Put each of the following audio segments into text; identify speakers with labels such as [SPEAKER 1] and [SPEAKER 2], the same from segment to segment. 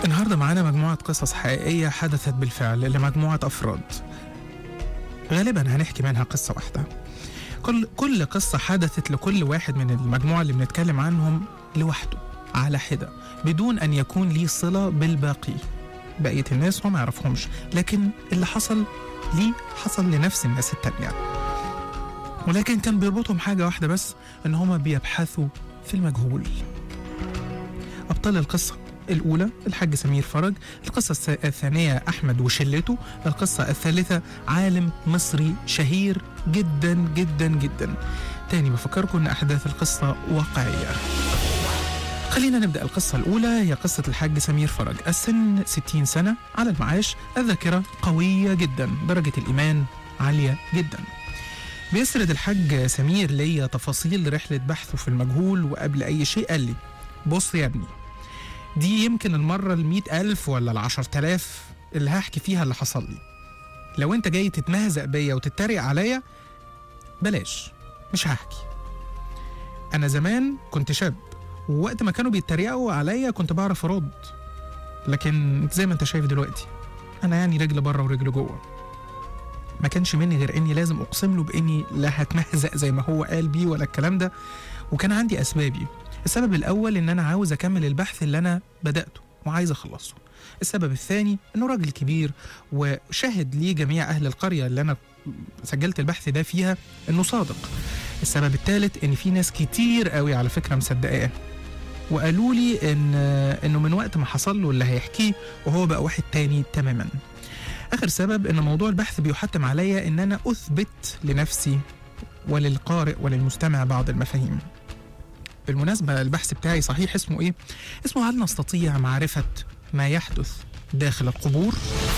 [SPEAKER 1] النهارده معانا مجموعة قصص حقيقية حدثت بالفعل لمجموعة أفراد. غالبا هنحكي منها قصة واحدة. كل كل قصة حدثت لكل واحد من المجموعة اللي بنتكلم عنهم لوحده على حدة بدون أن يكون ليه صلة بالباقي. بقية الناس هو ما يعرفهمش، لكن اللي حصل ليه حصل لنفس الناس التانية. ولكن كان بيربطهم حاجة واحدة بس إن هما بيبحثوا في المجهول. أبطال القصة الأولى الحاج سمير فرج القصة الس- الثانية أحمد وشلته القصة الثالثة عالم مصري شهير جدا جدا جدا تاني بفكركم أن أحداث القصة واقعية خلينا نبدأ القصة الأولى هي قصة الحاج سمير فرج السن 60 سنة على المعاش الذاكرة قوية جدا درجة الإيمان عالية جدا بيسرد الحاج سمير ليا تفاصيل رحلة بحثه في المجهول وقبل أي شيء قال لي بص يا ابني دي يمكن المرة المئة ألف ولا العشر تلاف اللي هحكي فيها اللي حصل لي لو انت جاي تتمهزق بيا وتتريق عليا بلاش مش هحكي انا زمان كنت شاب ووقت ما كانوا بيتريقوا عليا كنت بعرف ارد لكن زي ما انت شايف دلوقتي انا يعني رجل بره ورجل جوه ما كانش مني غير اني لازم اقسم له باني لا هتمهزق زي ما هو قال بيه ولا الكلام ده وكان عندي اسبابي السبب الأول إن أنا عاوز أكمل البحث اللي أنا بدأته وعايز أخلصه. السبب الثاني إنه راجل كبير وشاهد لي جميع أهل القرية اللي أنا سجلت البحث ده فيها إنه صادق. السبب الثالث إن في ناس كتير قوي على فكرة مصدقاه. وقالوا لي إن إنه من وقت ما حصل له اللي هيحكيه وهو بقى واحد تاني تماما. آخر سبب إن موضوع البحث بيحتم عليا إن أنا أثبت لنفسي وللقارئ وللمستمع بعض المفاهيم. بالمناسبة البحث بتاعي صحيح اسمه ايه؟ اسمه هل نستطيع معرفة ما يحدث داخل القبور؟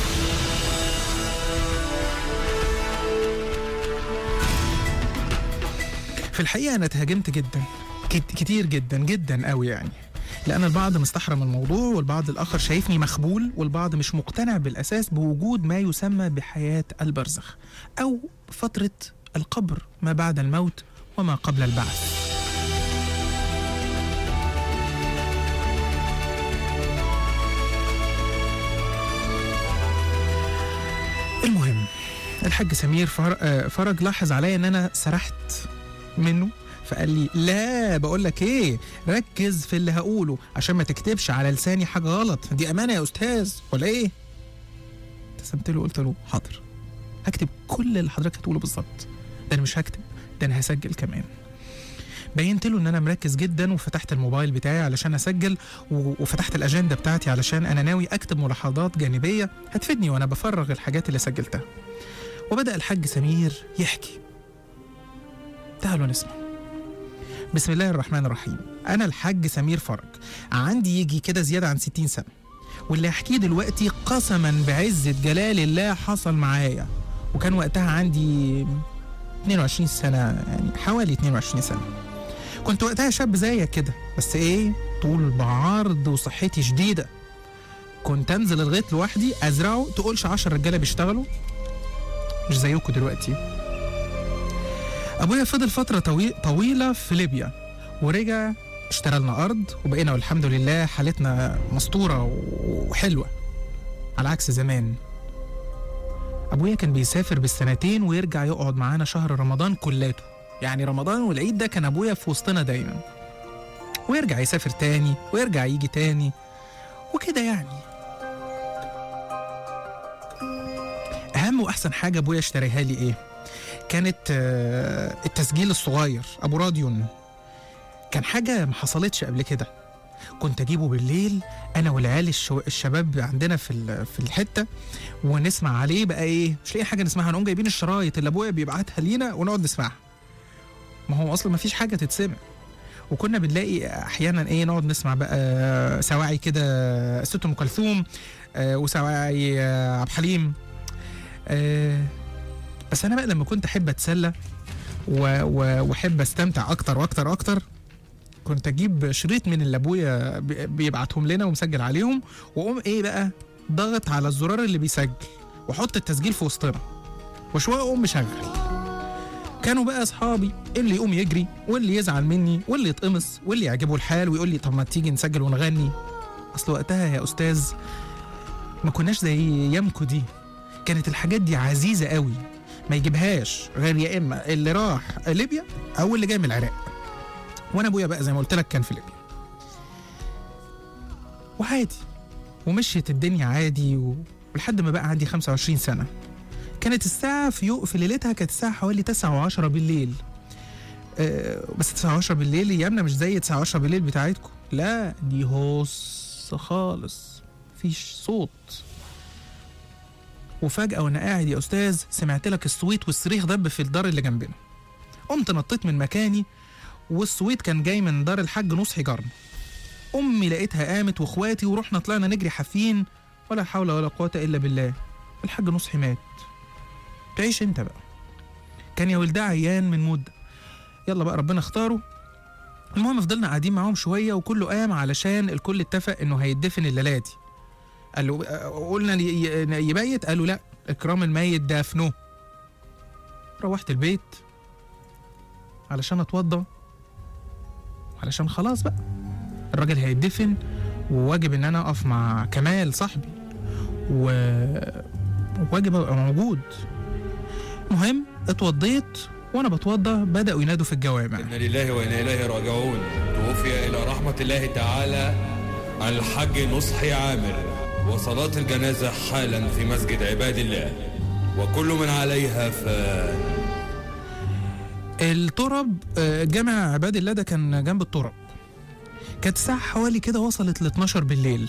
[SPEAKER 1] في الحقيقة أنا اتهاجمت جدا كت- كتير جدا جدا قوي يعني لأن البعض مستحرم الموضوع والبعض الآخر شايفني مخبول والبعض مش مقتنع بالأساس بوجود ما يسمى بحياة البرزخ أو فترة القبر ما بعد الموت وما قبل البعث المهم الحاج سمير فر... آه، فرج لاحظ عليا ان انا سرحت منه فقال لي لا بقول لك ايه ركز في اللي هقوله عشان ما تكتبش على لساني حاجه غلط دي امانه يا استاذ ولا ايه ابتسمت له وقلت له حاضر هكتب كل اللي حضرتك هتقوله بالظبط ده انا مش هكتب ده انا هسجل كمان بينت له ان انا مركز جدا وفتحت الموبايل بتاعي علشان اسجل و- وفتحت الاجنده بتاعتي علشان انا ناوي اكتب ملاحظات جانبيه هتفيدني وانا بفرغ الحاجات اللي سجلتها وبدا الحاج سمير يحكي تعالوا نسمع بسم الله الرحمن الرحيم انا الحاج سمير فرج عندي يجي كده زياده عن 60 سنه واللي هحكيه دلوقتي قسما بعزه جلال الله حصل معايا وكان وقتها عندي 22 سنه يعني حوالي 22 سنه كنت وقتها شاب زيك كده بس ايه طول بعرض وصحتي شديده كنت انزل الغيط لوحدي ازرعه تقولش 10 رجاله بيشتغلوا مش زيكم دلوقتي ابويا فضل فتره طوي... طويله في ليبيا ورجع اشترى لنا ارض وبقينا والحمد لله حالتنا مستوره وحلوه على عكس زمان ابويا كان بيسافر بالسنتين ويرجع يقعد معانا شهر رمضان كلاته يعني رمضان والعيد ده كان ابويا في وسطنا دايما ويرجع يسافر تاني ويرجع يجي تاني وكده يعني اهم واحسن حاجه ابويا اشتريها لي ايه كانت آه، التسجيل الصغير ابو راديون كان حاجه ما حصلتش قبل كده كنت اجيبه بالليل انا والعيال الشو... الشباب عندنا في ال... في الحته ونسمع عليه بقى ايه مش لاقي حاجه نسمعها نقوم جايبين الشرايط اللي ابويا بيبعتها لينا ونقعد نسمعها ما هو اصلا ما فيش حاجه تتسمع وكنا بنلاقي احيانا ايه نقعد نسمع بقى سواعي كده ست ام كلثوم آه، وسواعي آه، عبد الحليم آه، بس انا بقى لما كنت احب اتسلى و- و- واحب استمتع اكتر واكتر واكتر كنت اجيب شريط من اللي ابويا بي- بيبعتهم لنا ومسجل عليهم واقوم ايه بقى ضغط على الزرار اللي بيسجل واحط التسجيل في وسطنا وشويه اقوم مشغل كانوا بقى اصحابي اللي يقوم يجري واللي يزعل مني واللي يتقمص واللي يعجبه الحال ويقول لي طب ما تيجي نسجل ونغني اصل وقتها يا استاذ ما كناش زي يامكو دي كانت الحاجات دي عزيزه قوي ما يجيبهاش غير يا اما اللي راح ليبيا او اللي جاي من العراق وانا ابويا بقى زي ما قلت لك كان في ليبيا وعادي ومشيت الدنيا عادي و... ولحد ما بقى عندي 25 سنه كانت الساعه في يو في ليلتها كانت الساعه حوالي 9 و10 بالليل أه بس 9 و10 بالليل ايامنا مش زي 9 و10 بالليل بتاعتكم لا دي هوس خالص مفيش صوت وفجأة وأنا قاعد يا أستاذ سمعت لك الصويت والصريخ دب في الدار اللي جنبنا قمت نطيت من مكاني والصويت كان جاي من دار الحاج نصحي جارنا أمي لقيتها قامت وإخواتي ورحنا طلعنا نجري حافين ولا حول ولا قوة إلا بالله الحاج نصحي مات تعيش أنت بقى كان يا ولدها عيان من مدة يلا بقى ربنا اختاره المهم فضلنا قاعدين معاهم شوية وكله قام علشان الكل اتفق إنه هيدفن الليلة دي قال له قلنا ي- ي- يبيت قالوا لا إكرام الميت دفنه روحت البيت علشان أتوضى علشان خلاص بقى الراجل هيدفن وواجب إن أنا أقف مع كمال صاحبي و... وواجب أبقى موجود المهم اتوضيت وأنا بتوضى بدأوا ينادوا في الجوامع
[SPEAKER 2] إنا لله وإنا إليه راجعون توفي إلى رحمة الله تعالى الحاج نصحي عامر وصلاة الجنازة حالا في مسجد عباد الله وكل من عليها فان
[SPEAKER 1] الترب آه، جامع عباد الله ده كان جنب الترب كانت الساعة حوالي كده وصلت ل 12 بالليل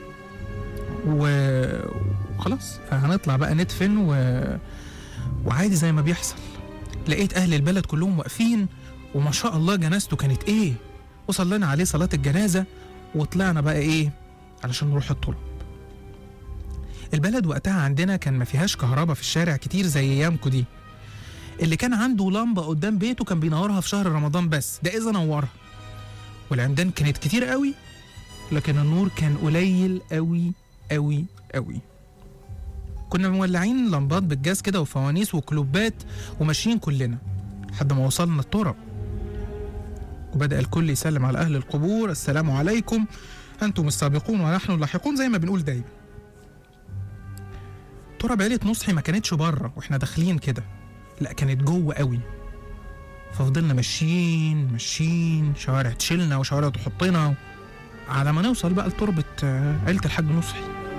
[SPEAKER 1] و- وخلاص هنطلع بقى ندفن و... وعادي زي ما بيحصل لقيت أهل البلد كلهم واقفين وما شاء الله جنازته كانت إيه وصلينا عليه صلاة الجنازة وطلعنا بقى إيه علشان نروح الطرب البلد وقتها عندنا كان ما فيهاش كهرباء في الشارع كتير زي ايامكو دي اللي كان عنده لمبة قدام بيته كان بينورها في شهر رمضان بس ده إذا نورها والعمدان كانت كتير قوي لكن النور كان قليل قوي قوي قوي كنا مولعين لمبات بالجاز كده وفوانيس وكلوبات وماشيين كلنا لحد ما وصلنا الترب وبدأ الكل يسلم على أهل القبور السلام عليكم أنتم السابقون ونحن اللاحقون زي ما بنقول دايما ترب عيلة نصحي ما كانتش بره واحنا داخلين كده لا كانت جوه قوي ففضلنا ماشيين ماشيين شوارع تشيلنا وشوارع تحطنا على ما نوصل بقى لتربة آه، عيلة الحاج نصحي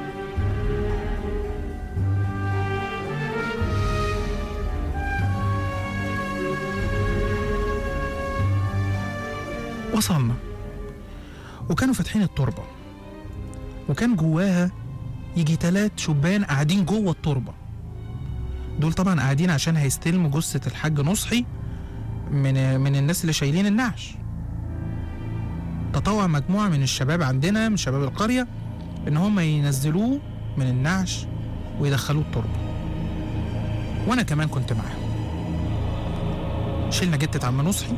[SPEAKER 1] وصلنا وكانوا فاتحين التربة وكان جواها يجي تلات شبان قاعدين جوه التربة دول طبعا قاعدين عشان هيستلموا جثة الحاج نصحي من من الناس اللي شايلين النعش تطوع مجموعة من الشباب عندنا من شباب القرية إن هم ينزلوه من النعش ويدخلوه التربة وأنا كمان كنت معاهم شلنا جتة عم نصحي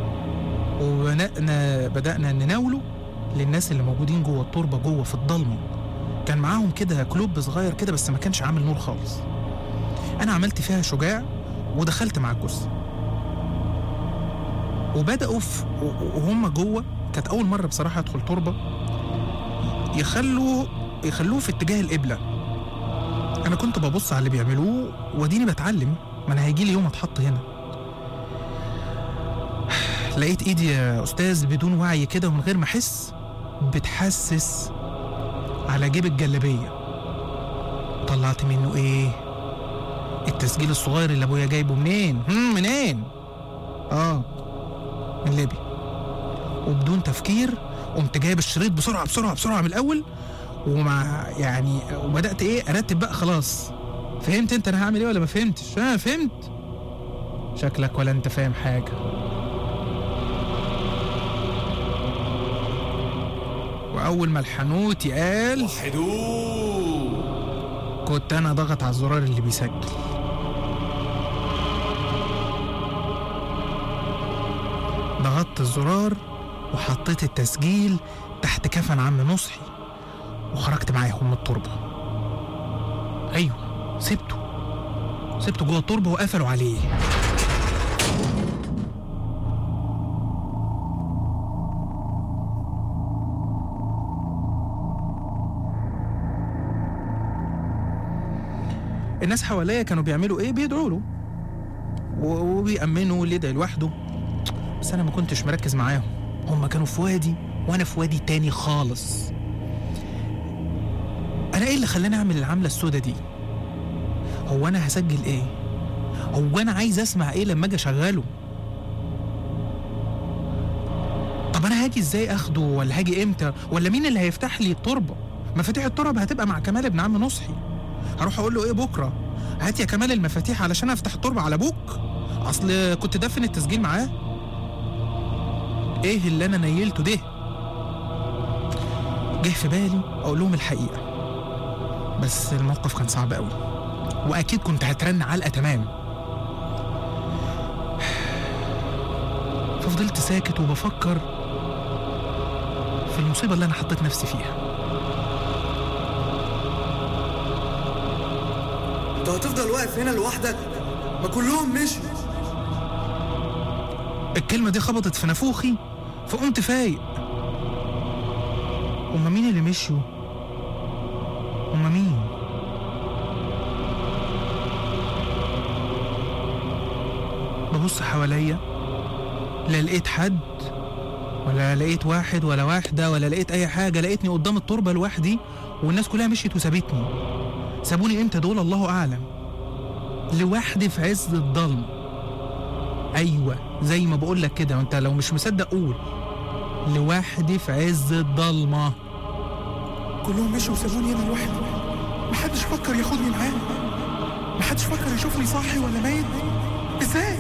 [SPEAKER 1] وبدأنا بدأنا نناوله للناس اللي موجودين جوه التربة جوه في الضلمة كان معاهم كده كلوب صغير كده بس ما كانش عامل نور خالص انا عملت فيها شجاع ودخلت مع الجثه وبداوا في وهم جوه كانت اول مره بصراحه ادخل تربه يخلوا يخلوه في اتجاه القبله انا كنت ببص على اللي بيعملوه واديني بتعلم ما انا هيجي لي يوم اتحط هنا لقيت ايدي يا استاذ بدون وعي كده ومن غير ما احس بتحسس على جيب الجلابيه طلعت منه ايه التسجيل الصغير اللي ابويا جايبه منين هم منين اه من ليبيا وبدون تفكير قمت جايب الشريط بسرعه بسرعه بسرعه من الاول ومع يعني وبدات ايه ارتب بقى خلاص فهمت انت انا هعمل ايه ولا ما فهمتش اه فهمت شكلك ولا انت فاهم حاجه واول ما الحانوتي قال
[SPEAKER 2] وحدوه
[SPEAKER 1] كنت انا ضغط على الزرار اللي بيسجل ضغطت الزرار وحطيت التسجيل تحت كفن عم نصحي وخرجت معاهم من التربة أيوة سبته سبته جوه التربة وقفلوا عليه الناس حواليا كانوا بيعملوا ايه بيدعوا له و- وبيأمنوا اللي يدعي لوحده بس انا ما كنتش مركز معاهم هم كانوا في وادي وانا في وادي تاني خالص انا ايه اللي خلاني اعمل العمله السوداء دي هو انا هسجل ايه هو انا عايز اسمع ايه لما اجي اشغله طب انا هاجي ازاي اخده ولا هاجي امتى ولا مين اللي هيفتح لي التربه مفاتيح التربه هتبقى مع كمال ابن عم نصحي هروح اقول له ايه بكره هات يا كمال المفاتيح علشان افتح التربه على ابوك اصل كنت دافن التسجيل معاه ايه اللي انا نيلته ده جه في بالي اقول لهم الحقيقه بس الموقف كان صعب قوي واكيد كنت هترن علقه تمام ففضلت ساكت وبفكر في المصيبه اللي انا حطيت نفسي فيها
[SPEAKER 3] انت هتفضل واقف هنا لوحدك ما كلهم مشوا
[SPEAKER 1] الكلمة دي خبطت في نافوخي فقمت فايق هما مين اللي مشيوا؟ هما مين؟ ببص حواليا لا لقيت حد ولا لقيت واحد ولا واحدة ولا لقيت أي حاجة لقيتني قدام التربة لوحدي والناس كلها مشيت وسابتني سابوني امتى دول الله أعلم لوحدي في عز الضلمه ايوه زي ما بقول لك كده وانت لو مش مصدق قول لوحدي في عز الضلمه
[SPEAKER 3] كلهم مشوا وسابوني هنا لوحدي محدش فكر ياخدني معاه محدش فكر يشوفني صاحي ولا ميت ازاي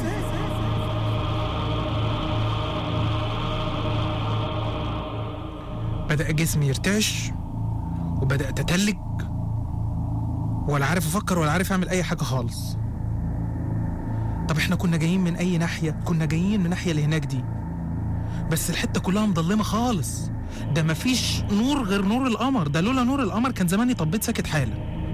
[SPEAKER 1] بدا جسمي يرتعش وبدات اتلج ولا عارف افكر ولا عارف اعمل اي حاجه خالص طب احنا كنا جايين من اي ناحيه كنا جايين من الناحيه اللي هناك دي بس الحته كلها مضلمه خالص ده مفيش نور غير نور القمر ده لولا نور القمر كان زماني طبيت ساكت حالا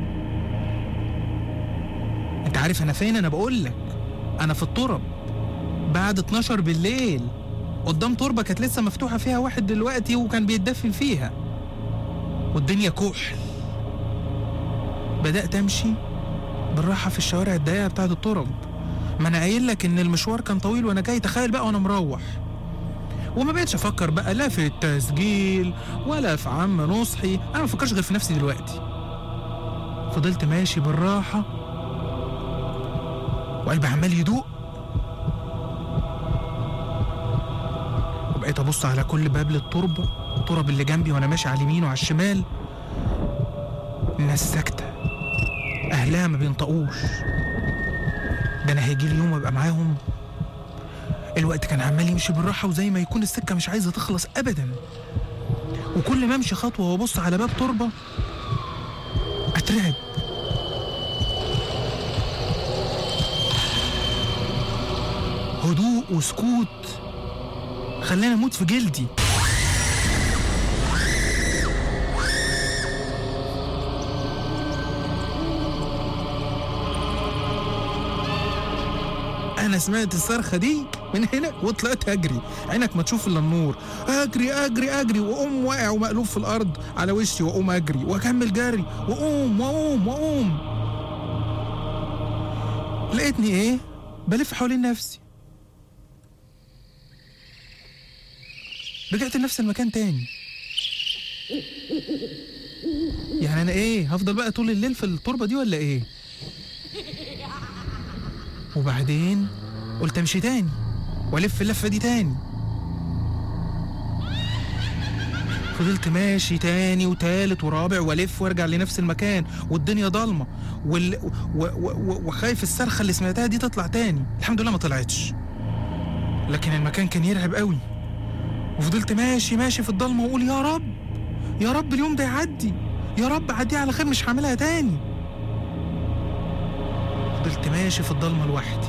[SPEAKER 1] انت عارف انا فين انا بقول لك انا في الترب بعد 12 بالليل قدام تربه كانت لسه مفتوحه فيها واحد دلوقتي وكان بيتدفن فيها والدنيا كحل بدات امشي بالراحه في الشوارع الضيقه بتاعت الترب ما انا قايل لك ان المشوار كان طويل وانا جاي تخيل بقى وانا مروح وما بقتش افكر بقى لا في التسجيل ولا في عم نصحي انا ما بفكرش غير في نفسي دلوقتي فضلت ماشي بالراحه وقلبي عمال يدوق وبقيت ابص على كل باب للتربه الترب اللي جنبي وانا ماشي على اليمين وعلى الشمال الناس ساكته اهلها ما بينطقوش ده انا هيجي لي يوم وابقى معاهم الوقت كان عمال يمشي بالراحه وزي ما يكون السكه مش عايزه تخلص ابدا وكل ما امشي خطوه وابص على باب تربه اترعب هدوء وسكوت خلاني اموت في جلدي انا سمعت الصرخه دي من هنا وطلعت اجري عينك ما تشوف الا النور اجري اجري اجري واقوم واقع ومقلوب في الارض على وشي واقوم اجري واكمل جري واقوم واقوم واقوم لقيتني ايه بلف حوالين نفسي رجعت لنفس المكان تاني يعني انا ايه هفضل بقى طول الليل في التربه دي ولا ايه وبعدين قلت امشي تاني والف اللفه دي تاني فضلت ماشي تاني وتالت ورابع والف وارجع لنفس المكان والدنيا ضلمه وال... و... و... و... وخايف الصرخه اللي سمعتها دي تطلع تاني الحمد لله ما طلعتش لكن المكان كان يرعب قوي وفضلت ماشي ماشي في الضلمه واقول يا رب يا رب اليوم ده يعدي يا رب عديه على خير مش هعملها تاني فضلت ماشي في الضلمه لوحدي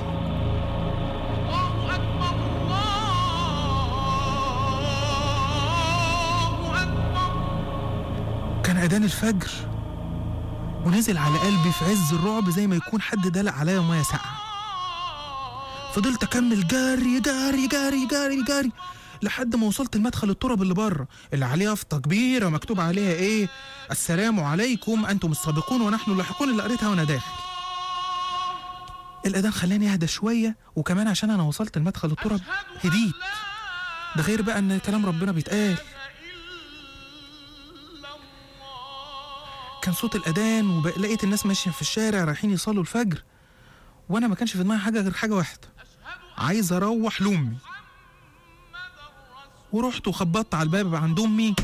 [SPEAKER 1] كان اذان الفجر ونزل على قلبي في عز الرعب زي ما يكون حد دلق عليا ميه ساقعه فضلت اكمل جري جري جري جري جري لحد ما وصلت المدخل التراب اللي بره اللي عليه يافطه كبيره مكتوب عليها ايه السلام عليكم انتم السابقون ونحن اللاحقون اللي قريتها وانا داخل الاذان خلاني اهدى شويه وكمان عشان انا وصلت المدخل التراب هديت ده غير بقى ان كلام ربنا بيتقال كان صوت الاذان ولقيت الناس ماشيه في الشارع رايحين يصلوا الفجر وانا ما كانش في دماغي حاجه غير حاجه واحده عايز اروح لامي ورحت وخبطت على الباب عند امي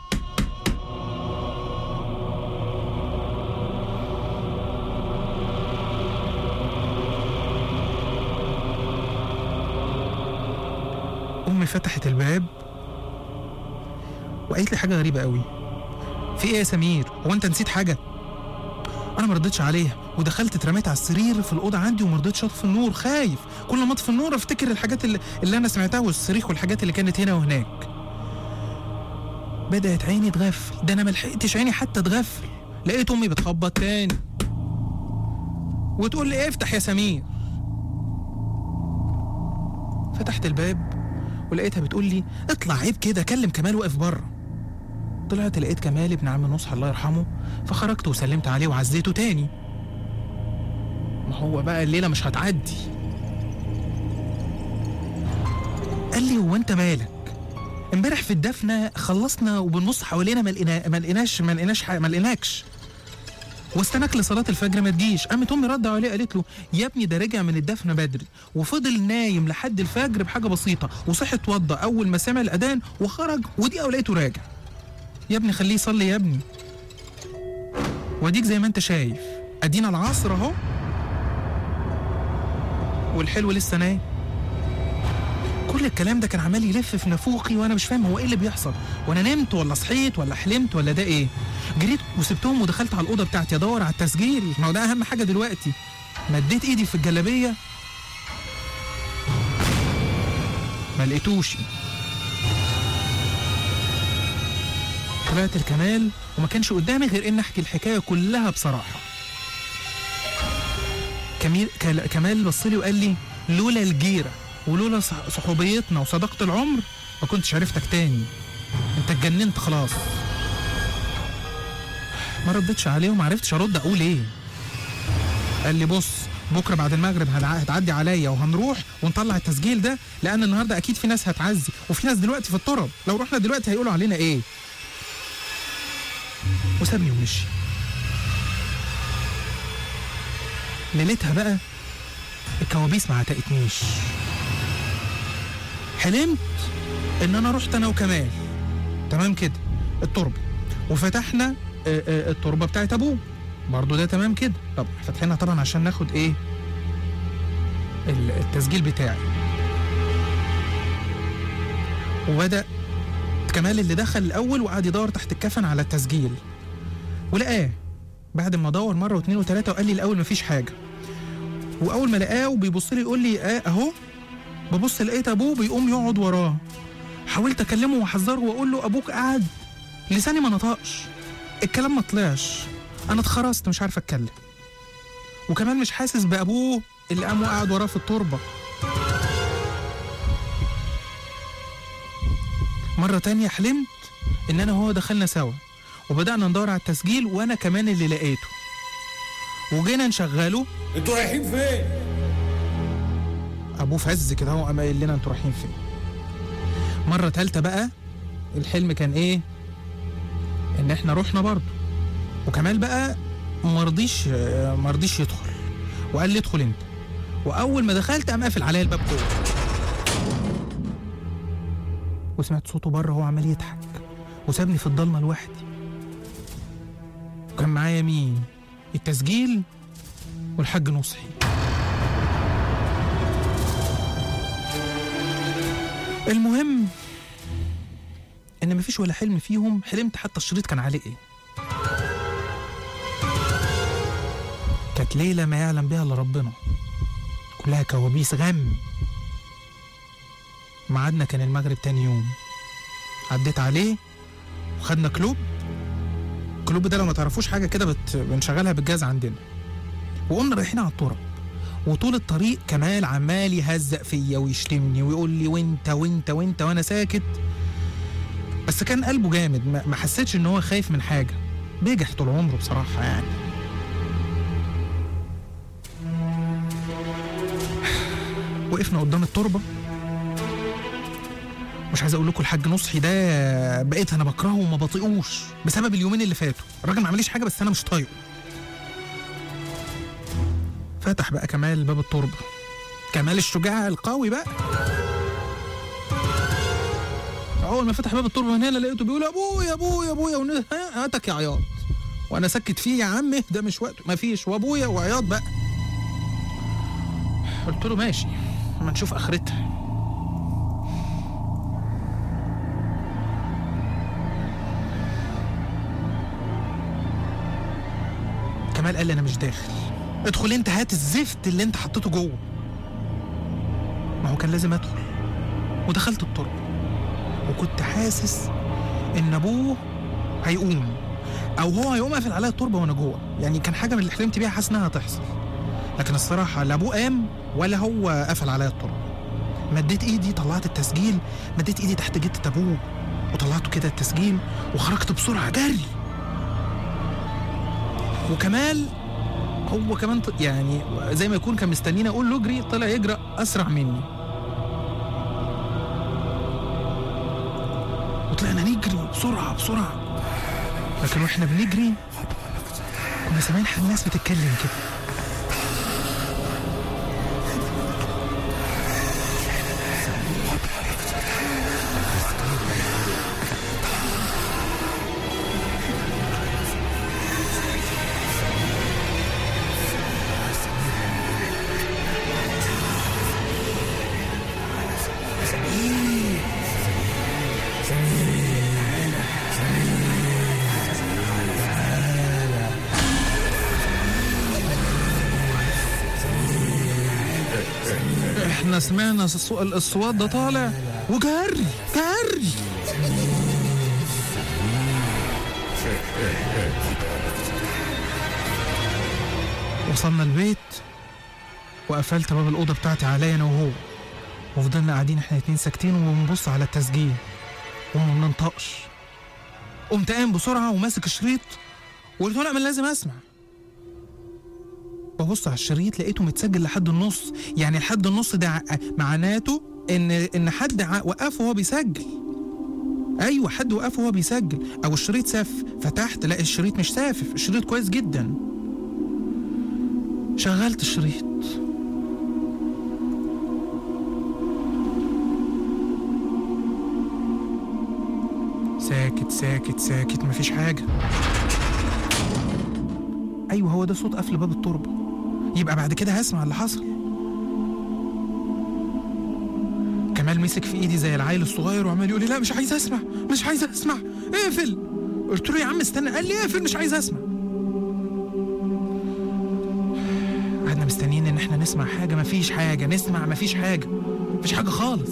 [SPEAKER 1] امي فتحت الباب وقالت لي حاجه غريبه قوي في ايه يا سمير هو انت نسيت حاجه انا ما رضيتش عليها ودخلت اترميت على السرير في الاوضه عندي وما رضيتش اطفي النور خايف كل ما اطفي النور افتكر الحاجات اللي, اللي انا سمعتها والصريخ والحاجات اللي كانت هنا وهناك بدات عيني تغفل ده انا ما لحقتش عيني حتى تغفل لقيت امي بتخبط تاني وتقول لي افتح يا سمير فتحت الباب ولقيتها بتقول لي اطلع عيب كده كلم كمال واقف بره طلعت لقيت كمال ابن عم نصح الله يرحمه فخرجت وسلمت عليه وعزيته تاني ما هو بقى الليلة مش هتعدي قال لي هو انت مالك امبارح في الدفنة خلصنا وبنبص حوالينا ما لقينا- ما لقيناش ما لقيناش ح- ما لقيناكش واستناك لصلاة الفجر ما تجيش قامت امي رد عليه قالت له يا ابني ده رجع من الدفن بدري وفضل نايم لحد الفجر بحاجة بسيطة وصحي اتوضى اول ما سمع الاذان وخرج ودقيقة ولقيته راجع يا ابني خليه يصلي يا ابني واديك زي ما انت شايف ادينا العصر اهو والحلو لسه نايم كل الكلام ده كان عمال يلف في نافوخي وانا مش فاهم هو ايه اللي بيحصل وانا نمت ولا صحيت ولا حلمت ولا ده ايه جريت وسبتهم ودخلت على الاوضه بتاعتي ادور على التسجيل ما هو ده اهم حاجه دلوقتي مديت ايدي في الجلابيه ما لقيتوش طلعت الكمال وما كانش قدامي غير ان احكي الحكايه كلها بصراحه كميل كال- كمال بص لي وقال لي لولا الجيره ولولا صح- صحوبيتنا وصداقه العمر ما كنتش عرفتك تاني انت اتجننت خلاص ما ردتش عليه وما عرفتش ارد اقول ايه قال لي بص بكره بعد المغرب هنع- هتعدي عليا وهنروح ونطلع التسجيل ده لان النهارده اكيد في ناس هتعزي وفي ناس دلوقتي في الطرب لو رحنا دلوقتي هيقولوا علينا ايه وسابني ومشي ليلتها بقى الكوابيس ما عتقتنيش حلمت ان انا رحت انا وكمال تمام كده التربه وفتحنا آه، آه، التربه بتاعت ابوه برضه ده تمام كده طب فاتحينها طبعا عشان ناخد ايه ال- التسجيل بتاعي وبدا كمال اللي دخل الاول وقعد يدور تحت الكفن على التسجيل ولقاه بعد ما دور مره واثنين وثلاثه وقال لي الاول مفيش حاجه واول ما لقاه وبيبص لي يقول لي اه اهو ببص لقيت ابوه بيقوم يقعد وراه حاولت اكلمه واحذره واقول له ابوك قعد لساني ما نطقش الكلام ما طلعش انا اتخرست مش عارف اتكلم وكمان مش حاسس بابوه اللي قام وقعد وراه في التربه مرة تانية حلمت إن أنا وهو دخلنا سوا وبدأنا ندور على التسجيل وأنا كمان اللي لقيته وجينا نشغله
[SPEAKER 2] انتوا رايحين فين؟
[SPEAKER 1] أبوه في عز كده هو قام قايل لنا أنتوا رايحين فين مرة تالتة بقى الحلم كان إيه؟ إن إحنا رحنا برضه وكمال بقى مرضيش مرضيش يدخل وقال لي ادخل أنت وأول ما دخلت قام قافل عليا الباب جوه وسمعت صوته بره وهو عمال يضحك وسابني في الضلمه لوحدي وكان معايا مين التسجيل والحاج نصحي المهم ان مفيش ولا حلم فيهم حلمت حتى الشريط كان عليه ايه كانت ليله ما يعلم بها الا ربنا كلها كوابيس غم ميعادنا كان المغرب تاني يوم عديت عليه وخدنا كلوب الكلوب ده لو ما تعرفوش حاجه كده بت... بنشغلها بالجاز عندنا وقمنا رايحين على الطرق وطول الطريق كمال عمال يهزق فيا ويشتمني ويقول لي وانت وانت وانت وانا ساكت بس كان قلبه جامد ما ما حسيتش ان هو خايف من حاجه بيجح طول عمره بصراحه يعني وقفنا قدام التربه مش عايز اقول لكم الحاج نصحي ده بقيت انا بكرهه وما بطيقوش بسبب اليومين اللي فاتوا الراجل ما عمليش حاجه بس انا مش طايقه فتح بقى كمال باب التربه كمال الشجاع القوي بقى اول ما فتح باب التربه من هنا لقيته بيقول ابويا ابويا ابويا ون- ها، هاتك يا عياط وانا سكت فيه يا عم ده مش وقته ما فيش وابويا وعياط بقى قلت له ماشي ما نشوف اخرتها كمال قال لي انا مش داخل ادخل انت هات الزفت اللي انت حطيته جوه ما هو كان لازم ادخل ودخلت التربه وكنت حاسس ان ابوه هيقوم او هو هيقوم قافل عليا التربه وانا جوه يعني كان حاجه من اللي حلمت بيها حاسس انها هتحصل لكن الصراحه لا ابوه قام ولا هو قفل عليا التربه مديت ايدي طلعت التسجيل مديت ايدي تحت جتة ابوه وطلعته كده التسجيل وخرجت بسرعه جري وكمال هو كمان ط- يعني زي ما يكون كان مستنيني اقول له اجري طلع يجرى اسرع مني وطلعنا نجري بسرعه بسرعه لكن واحنا بنجري كنا سامعين الناس بتتكلم كده احنا سمعنا الصو- الاصوات ده طالع وجري جري وصلنا البيت وقفلت باب الأوضة بتاعتي عليا أنا وهو وفضلنا قاعدين احنا الاتنين ساكتين وبنبص على التسجيل وما بننطقش قمت قايم بسرعة وماسك الشريط وقلت له لا من لازم أسمع ببص على الشريط لقيته متسجل لحد النص يعني لحد النص ده ع- معناته ان ان حد ع- وقفه وهو بيسجل ايوه حد وقفه وهو بيسجل او الشريط سف فتحت لا الشريط مش سافف الشريط كويس جدا شغلت الشريط ساكت ساكت ساكت مفيش حاجه ايوه هو ده صوت قفل باب التربه يبقى بعد كده هسمع اللي حصل كمال مسك في ايدي زي العيل الصغير وعمال يقول لي لا مش عايز اسمع مش عايز اسمع اقفل قلت له يا عم استنى قال لي اقفل مش عايز اسمع قعدنا مستنيين ان احنا نسمع حاجه مفيش حاجه نسمع مفيش حاجه مفيش حاجه خالص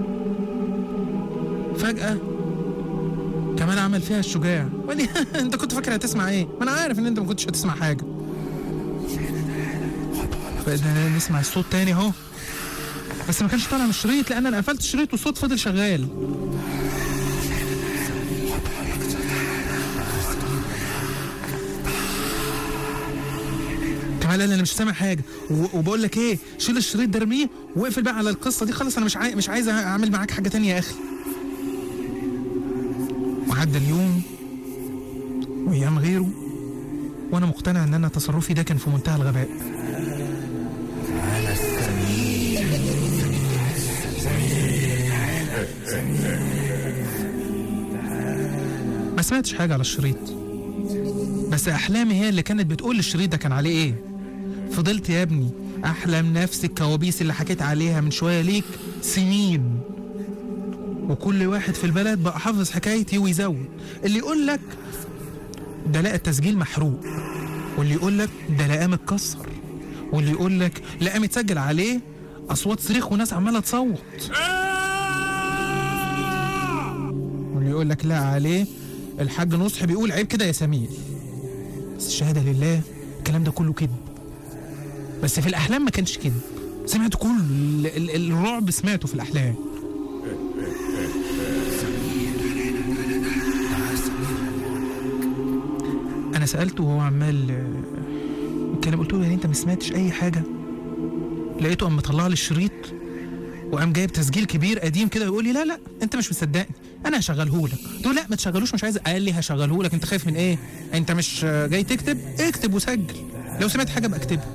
[SPEAKER 1] فجاه كمان عمل فيها الشجاع وقال لي انت كنت فاكر هتسمع ايه ما انا عارف ان انت ما كنتش هتسمع حاجه بدنا نسمع الصوت تاني اهو بس ما كانش طالع من الشريط لان انا قفلت الشريط والصوت فضل شغال كمال قال لي انا مش سامع حاجه و- وبقول لك ايه شيل الشريط ده ارميه واقفل بقى على القصه دي خلص انا مش عاي... مش عايز اعمل معاك حاجه تانية يا اخي وعدى اليوم وايام غيره وانا مقتنع ان انا تصرفي ده كان في منتهى الغباء ما سمعتش حاجة على الشريط بس أحلامي هي اللي كانت بتقول الشريط ده كان عليه إيه فضلت يا ابني أحلم نفس الكوابيس اللي حكيت عليها من شوية ليك سنين وكل واحد في البلد بقى حافظ حكايتي ويزود اللي يقول لك ده لقى التسجيل محروق واللي يقول لك ده لقاه متكسر واللي يقول لك لقاه متسجل عليه اصوات صريخ وناس عماله تصوت واللي يقول لك لا عليه الحاج نصحي بيقول عيب كده يا سمير بس الشهاده لله الكلام ده كله كذب بس في الاحلام ما كانش كذب سمعت كل ال- ال- الرعب سمعته في الاحلام انا سالته وهو عمال آه، يتكلم قلت له يعني انت ما سمعتش اي حاجه لقيته قام مطلع لي الشريط وقام جايب تسجيل كبير قديم كده ويقول لي لا لا انت مش مصدقني انا هشغله لك قلت له لا ما تشغلوش مش عايز قال لي هشغله لك انت خايف من ايه انت مش جاي تكتب اكتب وسجل لو سمعت حاجه بقى اكتبها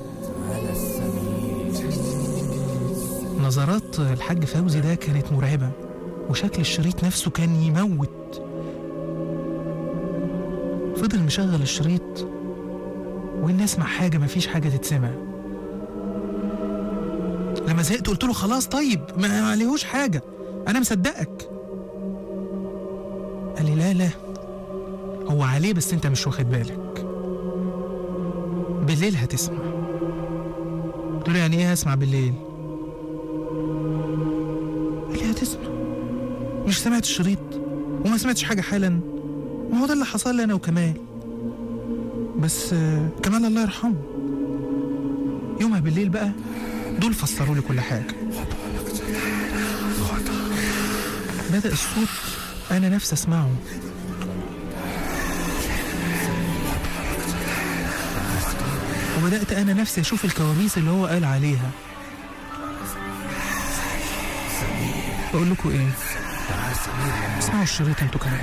[SPEAKER 1] نظرات الحاج فوزي ده كانت مرعبه وشكل الشريط نفسه كان يموت فضل مشغل الشريط وإن اسمع حاجة مفيش حاجة تتسمع لما زهقت قلت له خلاص طيب ما ما عليهوش حاجة أنا مصدقك قال لي لا لا هو عليه بس أنت مش واخد بالك بالليل هتسمع قلت له يعني إيه هسمع بالليل قال لي هتسمع مش سمعت الشريط وما سمعتش حاجة حالا ما هو ده اللي حصل لي أنا وكمال بس آه، كمال الله يرحمه يومها بالليل بقى دول فسروا لي كل حاجة بدأ الصوت أنا نفسي أسمعه وبدأت أنا نفسي أشوف الكوابيس اللي هو قال عليها بقول لكم إيه اسمعوا الشريط انتوا كمان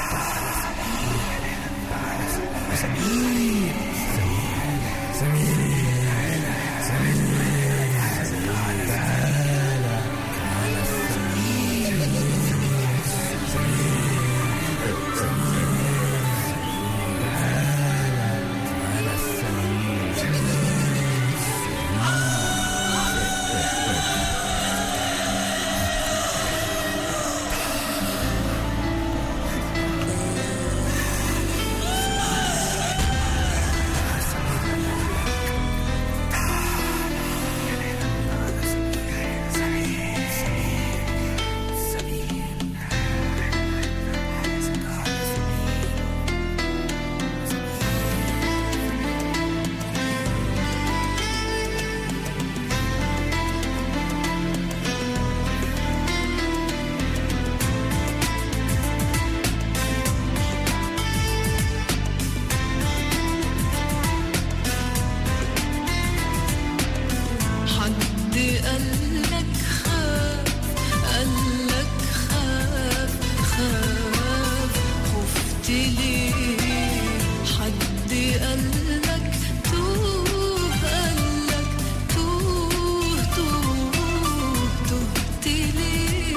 [SPEAKER 4] حد قالك خاف قالك خاف خاف خفت ليه حد قالك توه قالك توه توه تهت ليه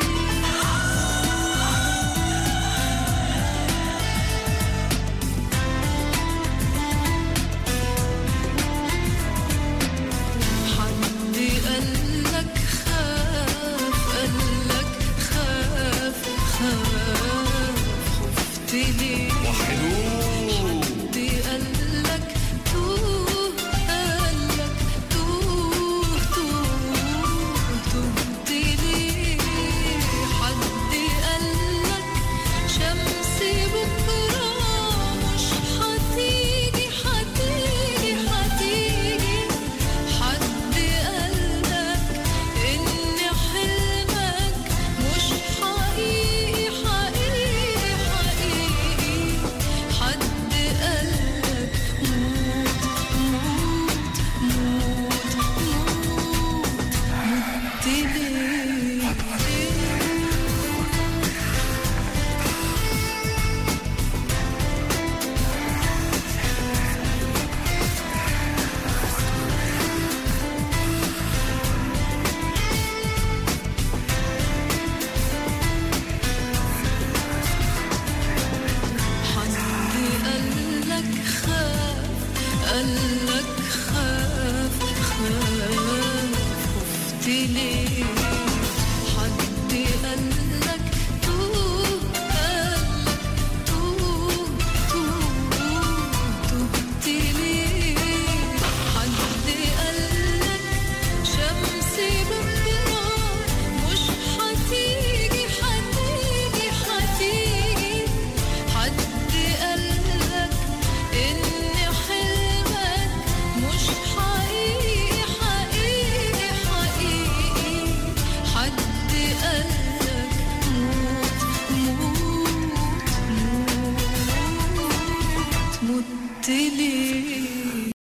[SPEAKER 4] حد قالك خاف قالك خاف خاف خفت ليه
[SPEAKER 2] وحدوه
[SPEAKER 4] حد قالك توه قالك توه توه تهت ليه حد قالك شمس بكرة مش هتيجي هتيجي هتيجي حد قالك إن حلمك مش حقيقي حقيقي حقيقي حد قالك موت موت موت موت مت ليه حد قالك خاف قالك خاف خاف خفت ليه حد قالك توه قالك توه توه تهت ليه حد قالك شمس بكرة مش هتيجي هتيجي هتيجي حد قالك إن حلمك مش حقيقي حقيقي حقيقي حد قالك موت موت موت مت ليه